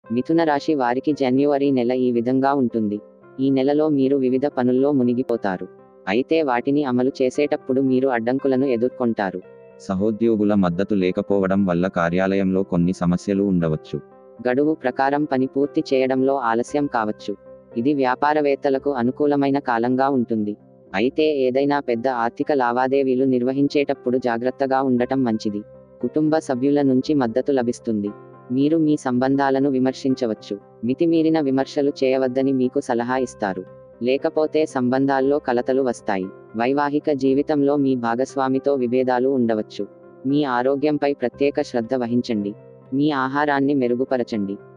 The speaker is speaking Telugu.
మిథున రాశి వారికి జనవరి నెల ఈ విధంగా ఉంటుంది ఈ నెలలో మీరు వివిధ పనుల్లో మునిగిపోతారు అయితే వాటిని అమలు చేసేటప్పుడు మీరు అడ్డంకులను ఎదుర్కొంటారు సహోద్యోగుల మద్దతు లేకపోవడం వల్ల కార్యాలయంలో కొన్ని సమస్యలు ఉండవచ్చు గడువు ప్రకారం పని పూర్తి చేయడంలో ఆలస్యం కావచ్చు ఇది వ్యాపారవేత్తలకు అనుకూలమైన కాలంగా ఉంటుంది అయితే ఏదైనా పెద్ద ఆర్థిక లావాదేవీలు నిర్వహించేటప్పుడు జాగ్రత్తగా ఉండటం మంచిది కుటుంబ సభ్యుల నుంచి మద్దతు లభిస్తుంది మీరు మీ సంబంధాలను విమర్శించవచ్చు మితిమీరిన విమర్శలు చేయవద్దని మీకు సలహా ఇస్తారు లేకపోతే సంబంధాల్లో కలతలు వస్తాయి వైవాహిక జీవితంలో మీ భాగస్వామితో విభేదాలు ఉండవచ్చు మీ ఆరోగ్యంపై ప్రత్యేక శ్రద్ధ వహించండి మీ ఆహారాన్ని మెరుగుపరచండి